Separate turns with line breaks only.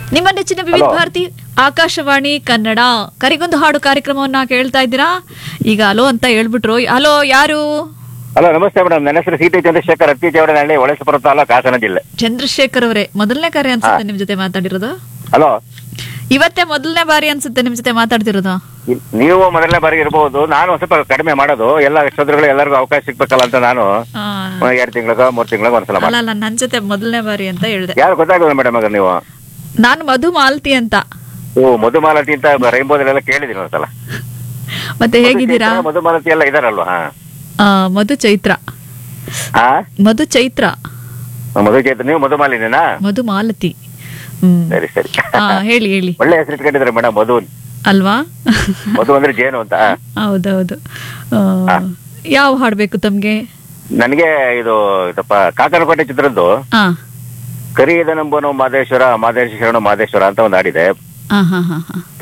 ನಿಮ್ಮ ನೆಚ್ಚಿನ ವಿವಿಧ
Hello.
ಭಾರತಿ ಆಕಾಶವಾಣಿ ಕನ್ನಡ ಕರಿಗೊಂದು ಹಾಡು ಕಾರ್ಯಕ್ರಮವನ್ನ ಕೇಳ್ತಾ ಇದ್ದೀರಾ ಈಗ ಹಲೋ ಅಂತ ಹೇಳ್ಬಿಟ್ರು ಹಲೋ ಯಾರು
ಹಲೋ ನಮಸ್ತೆ ಮೇಡಮ್ ನನ್ನ ಹೆಸರು ಸಿ ಟಿ ಚಂದ್ರಶೇಖರ್ ಅತ್ತಿಚೇವಡನಹಳ್ಳಿ ಹೊಳೆಸಪುರ ತಾಲೂಕು ಹಾಸನ ಜಿಲ್ಲೆ
ಚಂದ್ರಶೇಖರ್ ಅವರೇ ಮೊದಲನೇ ಕಾರ್ಯ ಅನ್ಸುತ್ತೆ ನಿಮ್ ಜೊತೆ ಮಾತಾಡಿರೋದು
ಹಲೋ
ಇವತ್ತೇ ಮೊದಲನೇ ಬಾರಿ ಅನ್ಸುತ್ತೆ ನಿಮ್ ಜೊತೆ ಮಾತಾಡ್ತಿರೋದು
ಇಲ್- ನೀವು ಮೊದಲನೇ ಬಾರಿಗೆ ಇರ್ಬೋದು ನಾನು ಒಂದ್ ಸ್ವಲ್ಪ ಕಡಿಮೆ ಮಾಡೋದು ಎಲ್ಲ ಶ್ರೋತೃಗಳು ಎಲ್ಲರಿಗೂ ಅವಕಾಶ ಸಿಗ್ಬೇಕಲ್ಲ ಅಂತ ನಾನು
ಆ,
ಎರಡು ತಿಂಗಳಿಗೆ ಮೂರು ತಿಂಗಳಿಗೆ ಒಂದ್ಸಲ
ಅಲ್ಲ
ಮಾಡಿ
ಅಲ್ಲ ನನ್ ಜೊತೆ ಮೊದಲನೇ ಬಾರಿ ಅಂತ ಹೇಳ್ದೆ
ಯಾರು ಗೊತ್ತಾಗಲ್ಲ ಮೇಡಮ್ ಆಗ ನೀವು
ನಾನು ಮಧು ಮಾಲ್ತಿ ಅಂತ
ಓ ಮಧುಮಾಲತಿ ಅಂತ ರೈನ್ಬೋದಲ್ಲೆಲ್ಲ ಕೇಳಿದೀನಿ ಒಂದ್ಸಲ
ಮತ್ತೆ ಹೇಗಿದ್ದೀರಾ
ಮಧುಮಾಲತಿ ಎಲ್ಲ ಇದಾರಲ್ವಾ ಹಾ
ಆ, ಮಧು ಚೈತ್ರ
ಹಾ
ಮಧು ಚೈತ್ರ
ಮಧು ಚೈತ್ರ ನೀವು ಮಧುಮಾಲಿನೇನಾ
ಮಧು ಮಾಲತಿ ಹ್ಮ್
ಸರಿ ಸರಿ
ಆ, ಹೇಳಿ ಹೇಳಿ
ಒಳ್ಳೆ ಹೆಸರು ಇಟ್ಕೊಂಡಿದ್ರೆ ಮೇಡಮ್ ಮಧು
ಅಲ್ವಾ
ಮಧು ಅಂದ್ರೆ ಜೇನು ಅಂತ ಹಾ.
ಹೌದೌದು ಆ, ಯಾವ ಹಾಡ್ಬೇಕು ತಮ್ಗೆ
ನನಗೆ ಇದು ಇದಪ್ಪ ಕಾಕನಕೋಟೆ ಚಿತ್ರದ್ದು
ಆ
ಕರಿಯದ ನಂಬನು ಮಾದೇಶ್ವರ ಮಾದೇಶ್ವರನು ಮಾದೇಶ್ವರ ಅಂತ ಒಂದು ಹಾಡಿದೆ
ಆ, ಹಾ ಹಾ ಹಾ